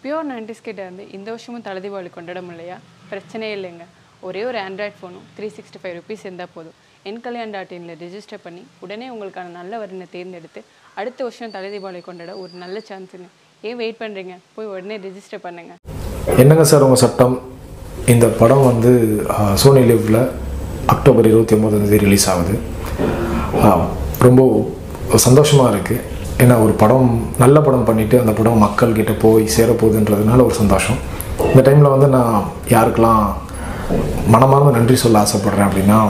Pure nineties கிட்ட இருந்து இந்த வருஷமும் தலை தீபாவளி கொண்டாட முடியலையா பிரச்சனையே இல்லைங்க ஒரே ஒரு ஆண்ட்ராய்ட் ஃபோனும் த்ரீ சிக்ஸ்டி ஃபைவ் ருபீஸ் இருந்தால் போதும் என் கல்யாண் டாட் இனில் ரெஜிஸ்டர் பண்ணி உடனே உங்களுக்கான நல்ல வரனை தேர்ந்தெடுத்து அடுத்த வருஷம் தலை தீபாவளி கொண்டாட ஒரு நல்ல சான்ஸுங்க ஏன் வெயிட் பண்ணுறீங்க போய் உடனே ரெஜிஸ்டர் பண்ணுங்க என்னங்க சார் உங்கள் சட்டம் இந்த படம் வந்து ஆஹ், சோனி லிவ்வில் அக்டோபர் இருபத்தி ஒம்போதாந்தேதி ரிலீஸ் ஆகுது ஆஹ், ரொம்ப சந்தோஷமாக இருக்குது ஏன்னா ஒரு படம் நல்ல படம் பண்ணிவிட்டு அந்த படம் மக்கள்கிட்ட போய் சேரப்போகுதுன்றதுனால ஒரு சந்தோஷம் இந்த டைமில் வந்து நான் யாருக்கெல்லாம் மனமார்ந்த நன்றி சொல்ல ஆசைப்பட்றேன் அப்படின்னா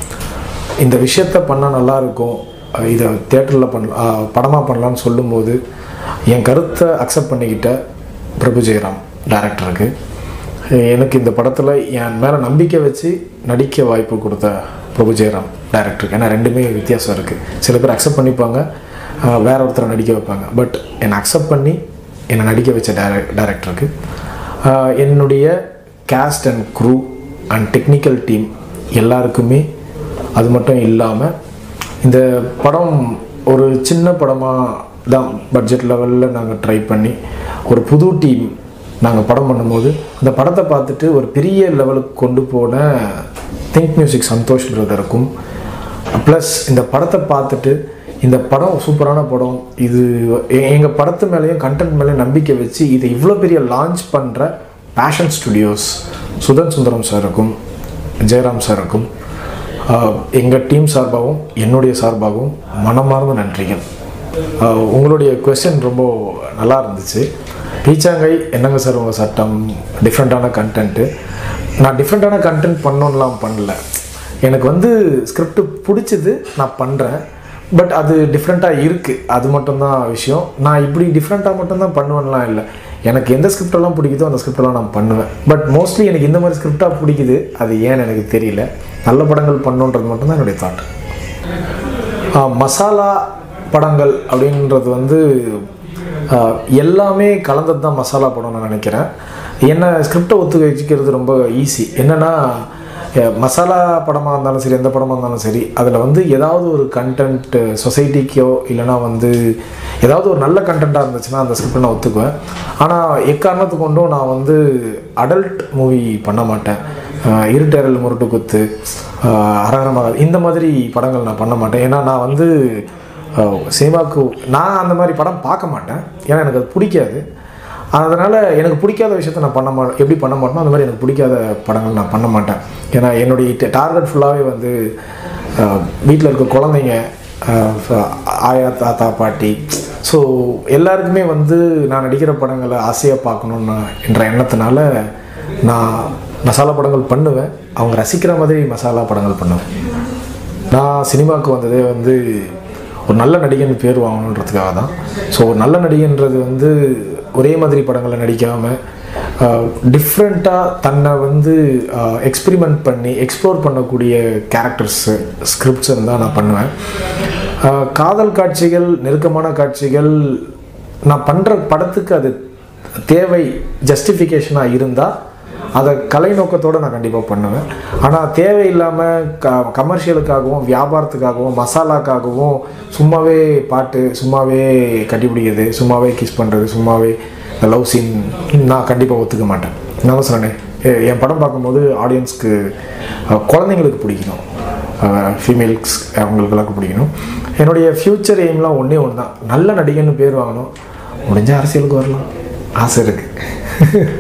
இந்த விஷயத்த பண்ணால் நல்லா இருக்கும் அஹ் இதை தேட்டரில் பண்ண படமாக பண்ணலான்னு சொல்லும்போது என் கருத்தை அக்செப்ட் பண்ணிக்கிட்ட பிரபு ஜெயராம் டேரக்டருக்கு எனக்கு இந்த படத்தில் என் மேலே நம்பிக்கை வச்சு நடிக்க வாய்ப்பு கொடுத்த பிரபு ஜெயராம் டேரக்டருக்கு ஏன்னா ரெண்டுமே வித்தியாசம் இருக்குது சில பேர் அக்செப்ட் பண்ணிப்பாங்க அஹ் வேற ஒருத்தரை நடிக்க வைப்பாங்க பட் என்னை அக்செப்ட் பண்ணி என்னை நடிக்க வச்ச டேர டேரக்டருக்கு ஆஹ் என்னுடைய cast and crew and technical team எல்லாருக்குமே அது மட்டும் இல்லாமல் இந்த படம் ஒரு சின்ன படமாக தான் பட்ஜெட் லெவலில் நாங்கள் ட்ரை பண்ணி ஒரு புது டீம் நாங்கள் படம் பண்ணும்போது அந்த படத்தை பார்த்துட்டு ஒரு பெரிய லெவலுக்கு கொண்டு போன திங்க் மியூசிக் சந்தோஷ் பிரதருக்கும் ப்ளஸ் இந்த படத்தை பார்த்துட்டு இந்த படம் சூப்பரான படம் இது எங்கள் படத்து மேலேயும் கண்டென்ட் மேலேயும் நம்பிக்கை வச்சு இதை இவ்வளோ பெரிய லான்ச் பண்ணுற பேஷன் ஸ்டுடியோஸ் சுதன் சுந்தரம் சாருக்கும் ஜெயராம் சாருக்கும் எங்கள் டீம் சார்பாகவும் என்னுடைய சார்பாகவும் மனமார்ந்த நன்றிகள் ஆஹ் உங்களுடைய கொஸ்டின் ரொம்ப நல்லா இருந்துச்சு பீச்சாங்கை என்னங்க சார் உங்கள் சட்டம் டிஃப்ரெண்ட்டான கண்டென்ட்டு நான் டிஃப்ரெண்ட்டான கண்டென்ட் பண்ணணும்லாம் பண்ணல எனக்கு வந்து ஸ்கிரிப்ட் பிடிச்சது நான் பண்ணுறேன் பட் அது டிஃப்ரெண்ட்டாக இருக்குது அது மட்டும்தான் விஷயம் நான் இப்படி டிஃப்ரெண்ட்டாக மட்டும்தான் பண்ணுவேன்லாம் இல்லை எனக்கு எந்த ஸ்கிரிப்டெல்லாம் பிடிக்குதோ அந்த ஸ்கிரிப்டெல்லாம் நான் பண்ணுவேன் பட் மோஸ்ட்லி எனக்கு இந்த மாதிரி ஸ்கிரிப்டாக பிடிக்குது அது ஏன்னு எனக்கு தெரியல நல்ல படங்கள் பண்ணுன்றது மட்டும்தான் என்னுடைய தாட் மசாலா படங்கள் அப்படின்றது வந்து ஆஹ், எல்லாமே கலந்தது தான் மசாலா படம் நான் நினைக்கிறேன் என்ன ஸ்கிரிப்டை ஒத்து வச்சுக்கிறது ரொம்ப ஈஸி என்னென்னா மசாலா படமாக இருந்தாலும் சரி எந்த படமாக இருந்தாலும் சரி அதில் வந்து ஏதாவது ஒரு கண்டென்ட் சொசைட்டிக்கோ இல்லைனா வந்து ஏதாவது ஒரு நல்ல கண்டென்ட்டாக இருந்துச்சுன்னா அந்த ஸ்கிரிப்டை நான் ஒத்துக்குவேன் ஆனால் எக்காரணத்து கொண்டும் நான் வந்து அடல்ட் மூவி பண்ண மாட்டேன் ஆஹ் இருட்டேரல் முரட்டு குத்து ஆஹ் அரகரமாக இந்த மாதிரி படங்கள் நான் பண்ண மாட்டேன் ஏன்னா நான் வந்து ஆஹ் சினிமாவுக்கு நான் அந்த மாதிரி படம் பார்க்க மாட்டேன் ஏன்னா எனக்கு அது பிடிக்காது அதனால் எனக்கு பிடிக்காத விஷயத்த நான் பண்ண மாட்டேன் எப்படி பண்ண மாட்டேனோ அந்த மாதிரி எனக்கு பிடிக்காத படங்கள் நான் பண்ண மாட்டேன் ஏன்னா என்னுடைய டார்கெட் ஃபுல்லாகவே வந்து வீட்டில் இருக்க குழந்தைங்க ஆஹ் ஆயா தாத்தா பாட்டி ஸோ எல்லாருக்குமே வந்து நான் நடிக்கிற படங்களை ஆசையாக பார்க்கணுன்னு என்ற எண்ணத்தினால நான் மசாலா படங்கள் பண்ணுவேன் அவங்க ரசிக்கிற மாதிரி மசாலா படங்கள் பண்ணுவேன் நான் சினிமாவுக்கு வந்ததே வந்து ஒரு நல்ல நடிகன் பேர் வாங்கணுன்றதுக்காக தான் ஸோ ஒரு நல்ல நடிகன்றது வந்து ஒரே மாதிரி படங்களை நடிக்காமல் டிஃப்ரெண்ட்டாக தன்னை வந்து எக்ஸ்பிரிமெண்ட் பண்ணி எக்ஸ்ப்ளோர் பண்ணக்கூடிய கேரக்டர்ஸு ஸ்கிரிப்ட்ஸ் இருந்தால் நான் பண்ணுவேன் ஆஹ் காதல் காட்சிகள் நெருக்கமான காட்சிகள் நான் பண்ணுற படத்துக்கு அது தேவை ஜஸ்டிஃபிகேஷனாக இருந்தால் அதை கலை நோக்கத்தோடு நான் கண்டிப்பாக பண்ணுவேன் ஆனால் தேவையில்லாமல் க கமர்ஷியலுக்காகவும் வியாபாரத்துக்காகவும் மசாலாக்காகவும் சும்மாவே பாட்டு சும்மாவே கட்டிப்பிடிக்கிறது சும்மாவே கிஸ் பண்ணுறது சும்மாவே லவ் சீன் நான் கண்டிப்பாக ஒத்துக்க மாட்டேன் நான் தான் சொன்னேன் எ- என் படம் பார்க்கும்போது ஆடியன்ஸ்க்கு அஹ், குழந்தைங்களுக்கு பிடிக்கணும் ஃபீமேல்ஸ் அவங்களுக்கு எல்லாருக்கும் பிடிக்கணும் என்னுடைய ஃப்யூச்சர் எய்ம்லாம் ஒன்றே ஒன்று தான் நல்ல நடிகன்னு பேர் வாங்கணும் முடிஞ்ச அரசியலுக்கு வரலாம் ஆசை இருக்குது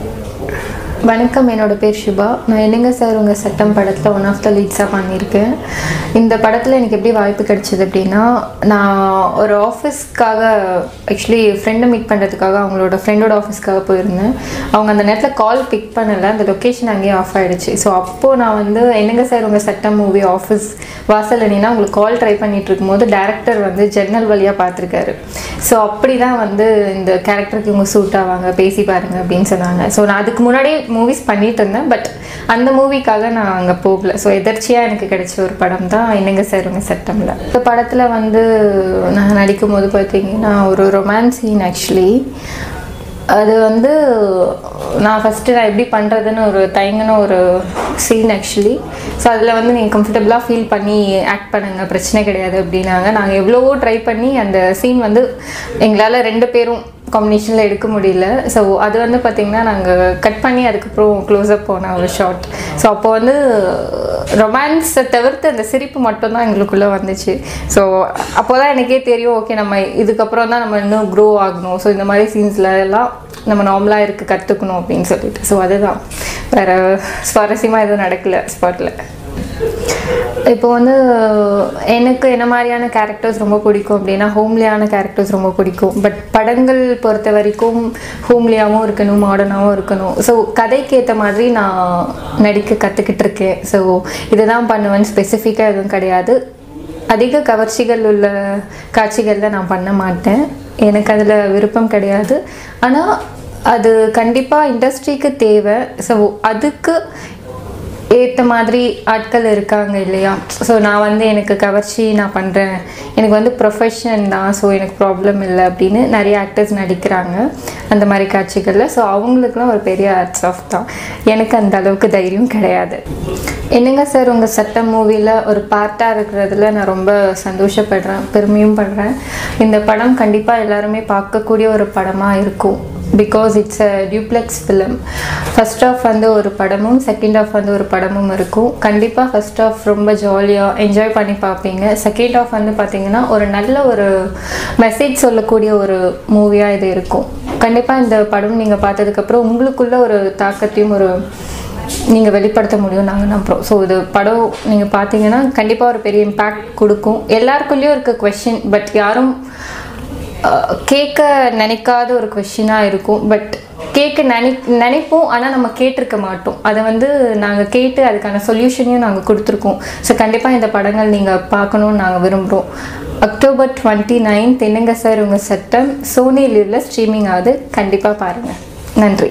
வணக்கம் என்னோட பேர் சுபா நான் என்னங்க சார் உங்கள் சட்டம் படத்தில் ஒன் ஆஃப் த லீட்ஸாக பண்ணியிருக்கேன் இந்த படத்தில் எனக்கு எப்படி வாய்ப்பு கிடைச்சது அப்படின்னா நான் ஒரு ஆஃபீஸ்க்காக ஆக்சுவலி ஃப்ரெண்டை மீட் பண்ணுறதுக்காக அவங்களோட ஃப்ரெண்டோட ஆஃபீஸ்க்காக போயிருந்தேன் அவங்க அந்த நேரத்தில் கால் பிக் பண்ணலை அந்த லொக்கேஷன் அங்கேயே ஆஃப் ஆகிடுச்சு ஸோ அப்போது நான் வந்து என்னங்க சார் உங்கள் சட்டம் மூவி ஆஃபீஸ் வாசல் அணினா உங்களுக்கு கால் ட்ரை பண்ணிட்டு இருக்கும்போது டேரக்டர் வந்து ஜன்னல் வழியாக பார்த்துருக்காரு ஸோ அப்படி தான் வந்து இந்த கேரக்டருக்கு இவங்க சூட் ஆவாங்க பேசி பாருங்க அப்படின்னு சொன்னாங்க ஸோ நான் அதுக்கு முன்னாடி மூவிஸ் பண்ணிட்டு இருந்தேன் பட் அந்த மூவிக்காக நான் அங்கே போகல ஸோ எதர்ச்சியாக எனக்கு கிடைச்ச ஒரு படம் தான் என்னங்க சார் உங்கள் சட்டமில் இந்த படத்தில் வந்து நான் நடிக்கும் போது பார்த்தீங்கன்னா ஒரு ரொமான்ஸ் சீன் ஆக்சுவலி அது வந்து நான் ஃபஸ்ட்டு நான் எப்படி பண்ணுறதுன்னு ஒரு தயங்கின ஒரு சீன் ஆக்சுவலி ஸோ அதில் வந்து நீங்கள் கம்ஃபர்டபுளாக ஃபீல் பண்ணி ஆக்ட் பண்ணுங்க பிரச்சனை கிடையாது அப்படின்னாங்க நாங்கள் எவ்வளவோ ட்ரை பண்ணி அந்த சீன் வந்து எங்களால் ரெண்டு பேரும் காம்பினேஷனில் எடுக்க முடியல ஸோ அது வந்து பார்த்திங்கன்னா நாங்கள் கட் பண்ணி அதுக்கப்புறம் க்ளோஸ்அப் போன ஒரு ஷார்ட் ஸோ அப்போ வந்து ரொமான்ஸை தவிர்த்து அந்த சிரிப்பு மட்டும்தான் எங்களுக்குள்ளே வந்துச்சு ஸோ அப்போ தான் எனக்கே தெரியும் ஓகே நம்ம இதுக்கப்புறம் தான் நம்ம இன்னும் க்ரோ ஆகணும் ஸோ இந்த மாதிரி சீன்ஸில் எல்லாம் நம்ம நார்மலாக இருக்க கற்றுக்கணும் அப்படின்னு சொல்லிட்டு ஸோ அதுதான் வேறு சுவாரஸ்யமாக எதுவும் நடக்கல ஸ்பாட்டில் இப்போ வந்து எனக்கு என்ன மாதிரியான கேரக்டர்ஸ் ரொம்ப பிடிக்கும் அப்படின்னா ஹோம்லியான கேரக்டர்ஸ் ரொம்ப பிடிக்கும் பட் படங்கள் பொறுத்த வரைக்கும் ஹோம்லியாகவும் இருக்கணும் மாடர்னாகவும் இருக்கணும் ஸோ கதைக்கு ஏற்ற மாதிரி நான் நடிக்க கற்றுக்கிட்டு இருக்கேன் ஸோ இதை தான் பண்ணுவேன்னு ஸ்பெசிஃபிக்காக எதுவும் கிடையாது அதிக கவர்ச்சிகள் உள்ள காட்சிகளில் நான் பண்ண மாட்டேன் எனக்கு அதில் விருப்பம் கிடையாது ஆனால் அது கண்டிப்பாக இண்டஸ்ட்ரிக்கு தேவை ஸோ அதுக்கு ஏற்ற மாதிரி ஆட்கள் இருக்காங்க இல்லையா ஸோ நான் வந்து எனக்கு கவர்ச்சி நான் பண்ணுறேன் எனக்கு வந்து ப்ரொஃபஷன் தான் ஸோ எனக்கு ப்ராப்ளம் இல்லை அப்படின்னு நிறைய ஆக்டர்ஸ் நடிக்கிறாங்க அந்த மாதிரி காட்சிகளில் ஸோ அவங்களுக்குலாம் ஒரு பெரிய ஆர்ட்ஸ் ஆஃப் தான் எனக்கு அந்த அளவுக்கு தைரியம் கிடையாது என்னங்க சார் உங்கள் சட்டம் மூவியில் ஒரு பார்ட்டாக இருக்கிறதுல நான் ரொம்ப சந்தோஷப்படுறேன் பெருமையும் படுறேன் இந்த படம் கண்டிப்பாக எல்லாருமே பார்க்கக்கூடிய ஒரு படமாக இருக்கும் because it's a duplex film first half வந்து ஒரு படமும் செகண்ட் ஆஃப் வந்து ஒரு படமும் இருக்கும் கண்டிப்பாக ஃபஸ்ட் ஆஃப் ரொம்ப ஜாலியாக என்ஜாய் பண்ணி பார்ப்பீங்க செகண்ட் ஆஃப் வந்து பார்த்தீங்கன்னா ஒரு நல்ல ஒரு மெசேஜ் சொல்லக்கூடிய ஒரு மூவியாக இது இருக்கும் கண்டிப்பாக இந்த படம் நீங்கள் பார்த்ததுக்கப்புறம் உங்களுக்குள்ள ஒரு தாக்கத்தையும் ஒரு நீங்கள் வெளிப்படுத்த முடியும் நாங்கள் நம்புகிறோம் ஸோ இது படம் நீங்கள் பார்த்தீங்கன்னா கண்டிப்பாக ஒரு பெரிய இம்பேக்ட் கொடுக்கும் எல்லாருக்குள்ளேயும் இருக்க கொஷின் பட் யாரும் அஹ், கேட்க நினைக்காத ஒரு கொஷினாக இருக்கும் பட் கேட்க நினை நினைப்போம் ஆனால் நம்ம கேட்டிருக்க மாட்டோம் அதை வந்து நாங்கள் கேட்டு அதுக்கான சொல்யூஷனையும் நாங்கள் கொடுத்துருக்கோம் ஸோ கண்டிப்பாக இந்த படங்கள் நீங்கள் பார்க்கணுன்னு நாங்கள் விரும்புகிறோம் அக்டோபர் டுவெண்ட்டி நைன் தென்னுங்க சார் உங்கள் சட்டம் சோனி லிவ்ல ஸ்ட்ரீமிங் ஆகுது கண்டிப்பாக பாருங்கள் நன்றி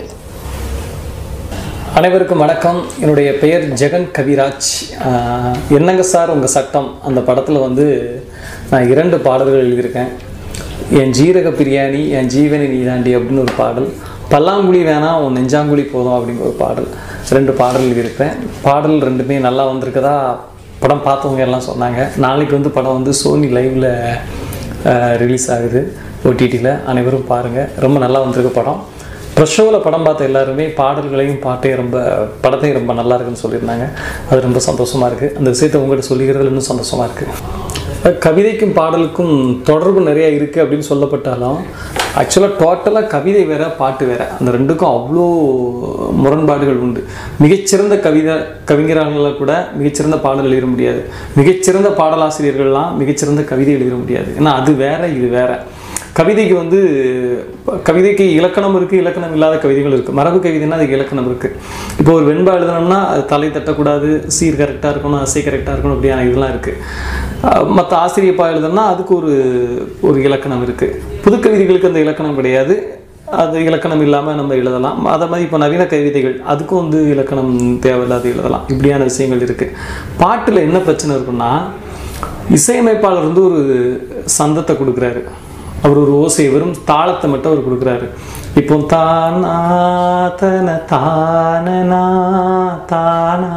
அனைவருக்கும் வணக்கம் என்னுடைய பெயர் ஜெகன் கவிராஜ் ஆஹ், என்னங்க சார் உங்கள் சட்டம் அந்த படத்தில் வந்து நான் இரண்டு பாடல்கள் எழுதியிருக்கேன் என் ஜீரக பிரியாணி என் ஜீவனி நீதாண்டி அப்படின்னு ஒரு பாடல் பல்லாங்குழி வேணாம் உன் நெஞ்சாங்குழி போதும் அப்படிங்கிற ஒரு பாடல் ரெண்டு பாடல் எழுதியிருப்பேன் பாடல் ரெண்டுமே நல்லா வந்திருக்கதா படம் பார்த்தவங்க எல்லாம் சொன்னாங்க நாளைக்கு வந்து படம் வந்து சோனி லைவில் ரிலீஸ் ஆகுது ஓடிடியில் அனைவரும் பாருங்கள் ரொம்ப நல்லா வந்திருக்கு படம் ப்ரெஷோவில் படம் பார்த்த எல்லாருமே பாடல்களையும் பாட்டையும் ரொம்ப படத்தையும் ரொம்ப நல்லா இருக்குன்னு சொல்லியிருந்தாங்க அது ரொம்ப சந்தோஷமாக இருக்குது அந்த விஷயத்தை உங்கள்கிட்ட சொல்லிக்கிறதுல இன்னும் சந்தோஷமாக இருக்குது கவிதைக்கும் பாடலுக்கும் தொடர்பு நிறைய இருக்குது அப்படின்னு சொல்லப்பட்டாலும் ஆக்சுவலாக டோட்டலாக கவிதை வேற பாட்டு வேற அந்த ரெண்டுக்கும் அவ்வளோ முரண்பாடுகள் உண்டு மிகச்சிறந்த கவிதை கவிஞர்களால கூட மிகச்சிறந்த பாடல் எழுத முடியாது மிகச்சிறந்த பாடலாசிரியர்கள்லாம் மிகச்சிறந்த கவிதை எழுத முடியாது ஏன்னா அது வேற இது வேற கவிதைக்கு வந்து கவிதைக்கு இலக்கணம் இருக்குது இலக்கணம் இல்லாத கவிதைகள் இருக்குது மரபு கவிதைன்னா அதுக்கு இலக்கணம் இருக்குது இப்போ ஒரு வெண்பா எழுதணும்னா அது தலை தட்டக்கூடாது சீர் கரெக்டாக இருக்கணும் அசை கரெக்டாக இருக்கணும் அப்படியான இதெல்லாம் இருக்குது மற்ற ஆசிரியப்பா எழுதணும்னா அதுக்கு ஒரு ஒரு இலக்கணம் இருக்குது புது கவிதைகளுக்கு அந்த இலக்கணம் கிடையாது அது இலக்கணம் இல்லாமல் நம்ம எழுதலாம் அதை மாதிரி இப்போ நவீன கவிதைகள் அதுக்கும் வந்து இலக்கணம் தேவையில்லாத எழுதலாம் இப்படியான விஷயங்கள் இருக்குது பாட்டில் என்ன பிரச்சனை இருக்குன்னா இசையமைப்பாளர் வந்து ஒரு சந்தத்தை கொடுக்குறாரு அவர் ஒரு ஓசையை வெறும் தாளத்தை மட்டும் அவர் கொடுக்குறாரு இப்போ தானா தன தானனா தானா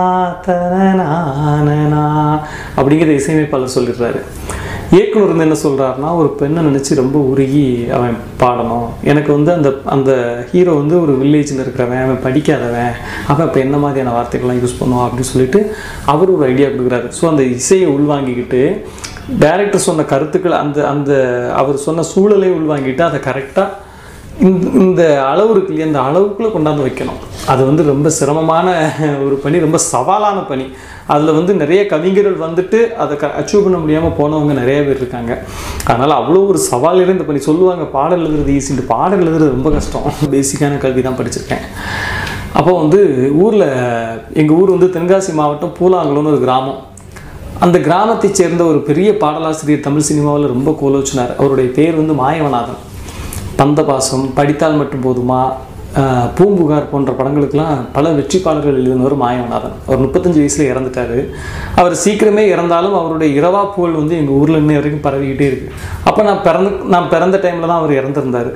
தனனா அப்படிங்கிற இசையமைப்பாளர் சொல்லிடுறாரு இயக்குனர் வந்து என்ன சொல்கிறாருன்னா ஒரு பெண்ணை நினச்சி ரொம்ப உருகி அவன் பாடணும் எனக்கு வந்து அந்த அந்த ஹீரோ வந்து ஒரு வில்லேஜில் இருக்கிறவன் அவன் படிக்காதவன் அவன் இப்போ என்ன மாதிரியான வார்த்தைகள்லாம் யூஸ் பண்ணுவான் அப்படின்னு சொல்லிட்டு அவர் ஒரு ஐடியா கொடுக்குறாரு ஸோ அந்த இசையை உள்வாங்கிக்கிட்டு டைரக்டர் சொன்ன கருத்துக்கள் அந்த அந்த அவர் சொன்ன சூழலை உள்வாங்கிட்டு அதை கரெக்டாக இந்த இந்த அளவு இருக்கு இல்லையா அந்த அளவுக்குள்ளே கொண்டாந்து வைக்கணும் அது வந்து ரொம்ப சிரமமான ஒரு பணி ரொம்ப சவாலான பணி அதில் வந்து நிறைய கவிஞர்கள் வந்துட்டு அதை க அச்சீவ் பண்ண முடியாமல் போனவங்க நிறைய பேர் இருக்காங்க அதனால் அவ்வளோ ஒரு சவால் இருந்த பணி சொல்லுவாங்க பாடல் எழுதுறது ஈஸின்ட்டு பாடல் எழுதுறது ரொம்ப கஷ்டம் பேசிக்கான கல்வி தான் படிச்சிருக்கேன் அப்போ வந்து ஊரில் எங்கள் ஊர் வந்து தென்காசி மாவட்டம் பூலாங்குளம்னு ஒரு கிராமம் அந்த கிராமத்தைச் சேர்ந்த ஒரு பெரிய பாடலாசிரியர் தமிழ் சினிமாவில் ரொம்ப கோலோச்சினார் அவருடைய பேர் வந்து மாயவநாதன் பந்தபாசம் படித்தால் மட்டும் போதுமா ஆஹ் பூம்புகார் போன்ற படங்களுக்கெல்லாம் பல வெற்றிப்பாளர்கள் எழுதினவர் மாயவநாதன் அவர் முப்பத்தஞ்சு வயசுல இறந்துட்டாரு அவர் சீக்கிரமே இறந்தாலும் அவருடைய இரவா புகழ் வந்து எங்கள் ஊரில் இன்ன வரைக்கும் பரவிக்கிட்டே இருக்கு அப்போ நான் பிறந்த நான் பிறந்த டைமில் தான் அவர் இறந்துருந்தார்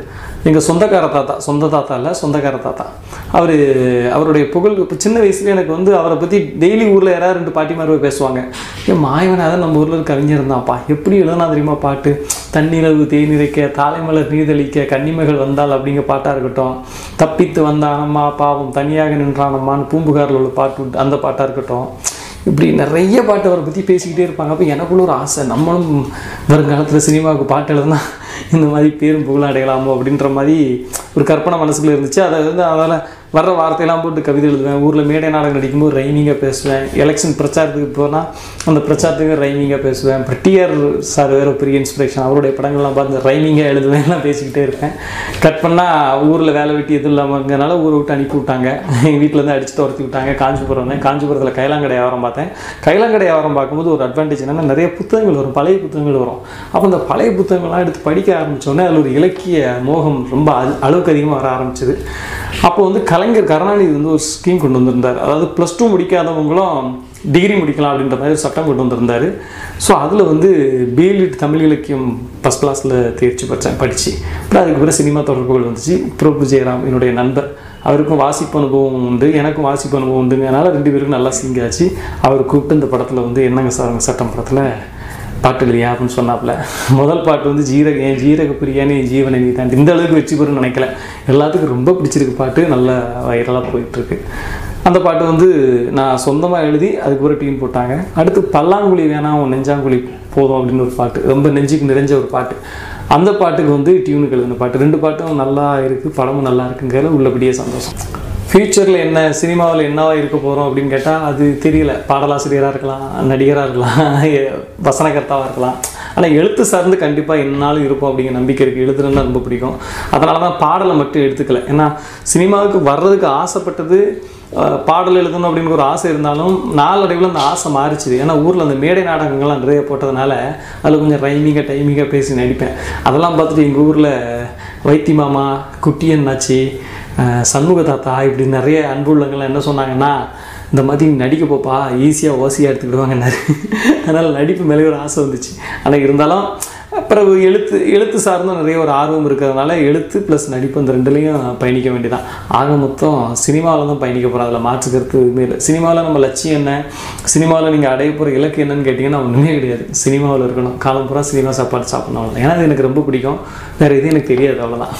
எங்கள் சொந்தக்கார தாத்தா சொந்த தாத்தா இல்லை சொந்தக்கார தாத்தா அவர் அவருடைய புகழ் இப்போ சின்ன வயசுல எனக்கு வந்து அவரை பற்றி டெய்லி ஊரில் யாராவது ரெண்டு பாட்டி மாதிரி பேசுவாங்க ஏன் மாயவனாதான் நம்ம ஊரில் கவிஞர் இருந்தான்ப்பா எப்படி எழுதுனா தெரியுமா பாட்டு தண்ணீரவு தேநீரைக்க தாலைமலர் நீதளிக்க கன்னிமகள் வந்தால் அப்படிங்கிற பாட்டாக இருக்கட்டும் தப்பித்து வந்தானம்மா பாவம் தனியாக நின்றானம்மான்னு பூம்புகாரில் உள்ள பாட்டு உண்டு, அந்த பாட்டாக இருக்கட்டும் இப்படி நிறைய பாட்டு அவரை பற்றி பேசிக்கிட்டே இருப்பாங்க அப்போ எனக்குள்ள ஒரு ஆசை நம்மளும் வருங்காலத்தில் சினிமாவுக்கு பாட்டு எழுதுனா இந்த மாதிரி பேரும் புகழும் அடையலாமோ அப்படின்ற மாதிரி ஒரு கற்பனை மனசுக்குள்ள இருந்துச்சு அதை வந்து அதில் வர்ற வார்த்தையெல்லாம் போட்டு கவிதை எழுதுவேன் ஊரில் மேடை நாடகம் நடிக்கும்போது ரைமிங்காக பேசுவேன் எலெக்ஷன் பிரச்சாரத்துக்கு போனால் அந்த பிரச்சாரத்துக்கு ரைமிங்காக பேசுவேன் அப்புறம் டிஆர் சார் வேறு பெரிய இன்ஸ்பிரேஷன் அவருடைய படங்கள்லாம் பார்த்து ரைமிங்காக எழுதுவேன் எல்லாம் பேசிக்கிட்டே இருப்பேன் கட் பண்ணால் ஊரில் வேலை வெட்டி எதுவும் இல்லாமங்கிறனால ஊரை விட்டு அனுப்பி விட்டாங்க எங்கள் வீட்டிலேருந்து அடிச்சு துரத்தி விட்டாங்க காஞ்சிபுரம் வந்தேன் காஞ்சிபுரத்தில் கைலாங்கடை வியாபாரம் பார்த்தேன் கைலாங்கடை வியாபாரம் பார்க்கும்போது ஒரு அட்வான்டேஜ் என்னன்னா நிறைய புத்தகங்கள் வரும் பழைய புத்தகங்கள் வரும் அப்போ அந்த பழைய புத்தகங்கள்லாம் எடுத்து படிக்க ஆரம்பித்தோடனே அதில் ஒரு இலக்கிய மோகம் ரொம்ப அ- அளவுக்கு அதிகமாக வர ஆரம்பிச்சது அப்போ வந்து கலைஞர் கருணாநிதி வந்து ஒரு ஸ்கீம் கொண்டு வந்திருந்தார் அதாவது ப்ளஸ் டூ முடிக்காதவங்களும் டிகிரி முடிக்கலாம் அப்படின்ற மாதிரி ஒரு சட்டம் கொண்டு வந்திருந்தார் ஸோ அதில் வந்து பிஎல்இட் தமிழ் இலக்கியம் ஃபஸ்ட் கிளாஸில் தேர்ச்சி படித்தேன் படித்து அப்புறம் அதுக்கு பிறகு சினிமா தொடர்புகள் வந்துச்சு பிரபு ஜெயராம் என்னுடைய நண்பர் அவருக்கும் வாசிப்பு அனுபவம் உண்டு எனக்கும் வாசிப்பு அனுபவம் உண்டுங்கனால ரெண்டு பேருக்கும் நல்லா சிங்காச்சு அவர் கூப்பிட்டு இந்த படத்தில் வந்து என்னங்க சார் உங்கள் சட்டம் படத்தில் பாட்டு இல்லையா அப்படின்னு சொன்னாப்புல முதல் பாட்டு வந்து ஜீரக என் ஜீரக பிரியாணி என் ஜீவனை நீ தான் இந்த அளவுக்கு வச்சு போகிறேன்னு நினைக்கல எல்லாத்துக்கும் ரொம்ப பிடிச்சிருக்கு பாட்டு நல்ல வைரலாக போயிட்டுருக்கு அந்த பாட்டு வந்து நான் சொந்தமாக எழுதி அதுக்கு ஒரு டீம் போட்டாங்க அடுத்து பல்லாங்குழி வேணாம் உன் நெஞ்சாங்குழி போதும் அப்படின்னு ஒரு பாட்டு ரொம்ப நெஞ்சுக்கு நிறைஞ்ச ஒரு பாட்டு அந்த பாட்டுக்கு வந்து டியூனுக்கு எழுதின பாட்டு ரெண்டு பாட்டும் நல்லா இருக்குது படமும் நல்லா இருக்குங்கிறதுல உள்ளபடியே சந்தோஷம் ஃப்யூச்சரில் என்ன சினிமாவில் என்னவா இருக்க போகிறோம் அப்படின்னு கேட்டால் அது தெரியல பாடலாசிரியராக இருக்கலாம் நடிகராக இருக்கலாம் எ- வசனகர்த்தாவாக இருக்கலாம் ஆனால் எழுத்து சார்ந்து கண்டிப்பாக என்னாலும் இருப்போம் அப்படிங்கிற நம்பிக்கை இருக்குது எழுதுறதுன்னா ரொம்ப பிடிக்கும் அதனால தான் பாடலை மட்டும் எடுத்துக்கல ஏன்னா சினிமாவுக்கு வர்றதுக்கு ஆசைப்பட்டது அஹ், பாடல் எழுதணும் அப்படின்னு ஒரு ஆசை இருந்தாலும் நாளடைவில் அந்த ஆசை மாறிச்சுது ஏன்னா ஊரில் அந்த மேடை நாடகங்கள்லாம் நிறைய போட்டதுனால அதில் கொஞ்சம் ரைமிங்காக டைமிங்காக பேசி நடிப்பேன் அதெல்லாம் பார்த்துட்டு எங்கள் ஊரில் வைத்தி மாமா குட்டியன்னாச்சி அஹ் சண்முக தாத்தா இப்படி நிறைய அன்புள்ளவங்கள்லாம் என்ன சொன்னாங்கன்னா இந்த மாதிரி நீ நடிக்க போப்பா ஈஸியாக ஓசியாக எடுத்துக்கிடுவாங்கன்னாரு அதனால் நடிப்பு மேலே ஒரு ஆசை வந்துச்சு ஆனால் இருந்தாலும் பிறகு எழுத்து எழுத்து சார்ந்தும் நிறைய ஒரு ஆர்வம் இருக்கிறதுனால எழுத்து ப்ளஸ் நடிப்பு அந்த ரெண்டுலேயும் பயணிக்க வேண்டியதான் ஆக மொத்தம் சினிமாவில் தான் பயணிக்க போகிறோம் அதில் மாற்று கருத்து எதுவுமே இல்லை சினிமாவில் நம்ம லட்சியம் என்ன சினிமாவில் நீங்கள் அடைய போகிற இலக்கு என்னன்னு கேட்டிங்கன்னா ஒன்றுமே கிடையாது சினிமாவில் இருக்கணும் காலம் பூரா சினிமா சாப்பாடு சாப்பிடணும் அவ்வளவுதான். ஏன்னா அது எனக்கு ரொம்ப பிடிக்கும் வேறு எதுவும் எனக்கு தெரியாது அவ்வளோதான்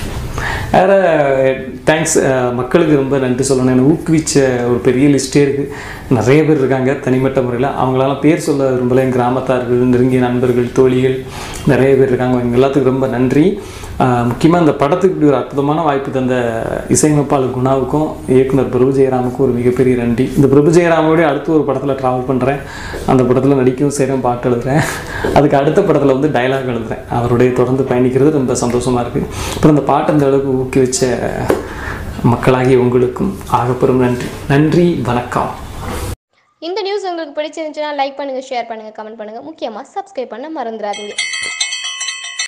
வேறு தேங்க்ஸ் மக்களுக்கு ரொம்ப நன்றி சொல்லணும் என்னை ஊக்குவிச்ச ஒரு பெரிய லிஸ்ட்டே இருக்குது நிறைய பேர் இருக்காங்க தனிப்பட்ட முறையில் அவங்களால பேர் சொல்ல விரும்பல என் கிராமத்தார்கள் நெருங்கிய நண்பர்கள் தோழிகள் நிறைய பேர் இருக்காங்க அவங்க எல்லாத்துக்கும் ரொம்ப நன்றி முக்கியமாக இந்த படத்துக்கு இப்படி ஒரு அற்புதமான வாய்ப்பு தந்த இசையமைப்பாளர் குணாவுக்கும் இயக்குனர் பிரபு ஜெயராமுக்கும் ஒரு மிகப்பெரிய நன்றி இந்த பிரபு ஜெயராமோட அடுத்து ஒரு படத்தில் ட்ராவல் பண்ணுறேன் அந்த படத்தில் நடிக்கவும் செய்கிறேன் பாட்டு எழுதுறேன் அதுக்கு அடுத்த படத்தில் வந்து டைலாக் எழுதுறேன் அவருடைய தொடர்ந்து பயணிக்கிறது ரொம்ப சந்தோஷமாக இருக்குது அப்புறம் இந்த பாட்டு அந்த அளவுக்கு ஊக்குவிச்ச மக்களாகிய உங்களுக்கும் ஆகப்பெரும் நன்றி நன்றி வணக்கம் இந்த நியூஸ் உங்களுக்கு பிடிச்சிருந்துச்சுன்னா லைக் பண்ணுங்கள் ஷேர் பண்ணுங்கள் கமெண்ட் பண்ணுங்கள் முக்கியமாக சப்ஸ்கிரைப் பண்ண மறந்துடாதீங்க